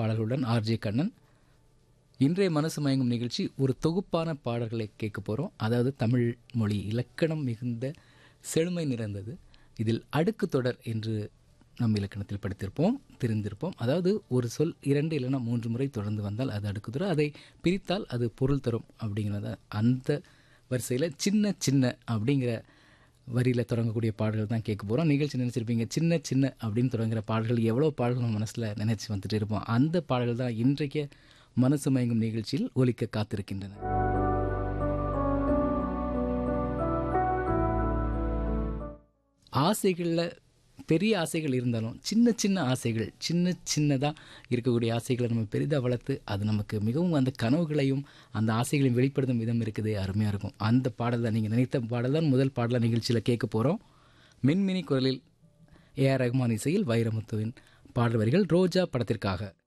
பாடல்களுடன் RJ Kannan இன்றைய மனசு மயங்கும் நிகழ்ச்சி ஒரு தொகுப்பான பாடல்களை கேட்க போகிறோம் அதாவது தமிழ் மொழி இலக்கணம் மிகுந்த செழுமை நிறைந்தது இதில் அடுக்கு தொடர் என்று நம் இலக்கணத்தில் படித்திருப்போம் தெரிந்திருப்போம் அதாவது ஒரு சொல் இரண்டு இல்லைன்னா மூன்று முறை தொடர்ந்து வந்தால் அது அடுக்கு தொடர் அதை பிரித்தால் அது பொருள் தரும் அப்படிங்கிறத அந்த வரிசையில் சின்ன சின்ன அப்படிங்கிற வரியில் தொடங்கக்கூடிய பாடல்கள் தான் கேட்க போகிறோம் நிகழ்ச்சி நினச்சிருப்பீங்க சின்ன சின்ன அப்படின்னு தொடங்குற பாடல்கள் எவ்வளோ பாடல்கள் நம்ம மனசில் நினச்சி வந்துட்டு இருப்போம் அந்த பாடல்கள் தான் இன்றைக்கு மனசு மயங்கும் நிகழ்ச்சியில் ஒலிக்க காத்திருக்கின்றன ஆசைகளில் பெரிய ஆசைகள் இருந்தாலும் சின்ன சின்ன ஆசைகள் சின்ன சின்னதாக இருக்கக்கூடிய ஆசைகளை நம்ம பெரிதாக வளர்த்து அது நமக்கு மிகவும் அந்த கனவுகளையும் அந்த ஆசைகளையும் வெளிப்படுத்தும் விதம் இருக்குது அருமையாக இருக்கும் அந்த பாடல் தான் நீங்கள் நினைத்த பாடல் தான் முதல் பாடலாக நிகழ்ச்சியில் கேட்க போகிறோம் மின்மினி குரலில் ஏஆர் ரஹ்மான் இசையில் வைரமுத்துவின் பாடல் வரிகள் ரோஜா படத்திற்காக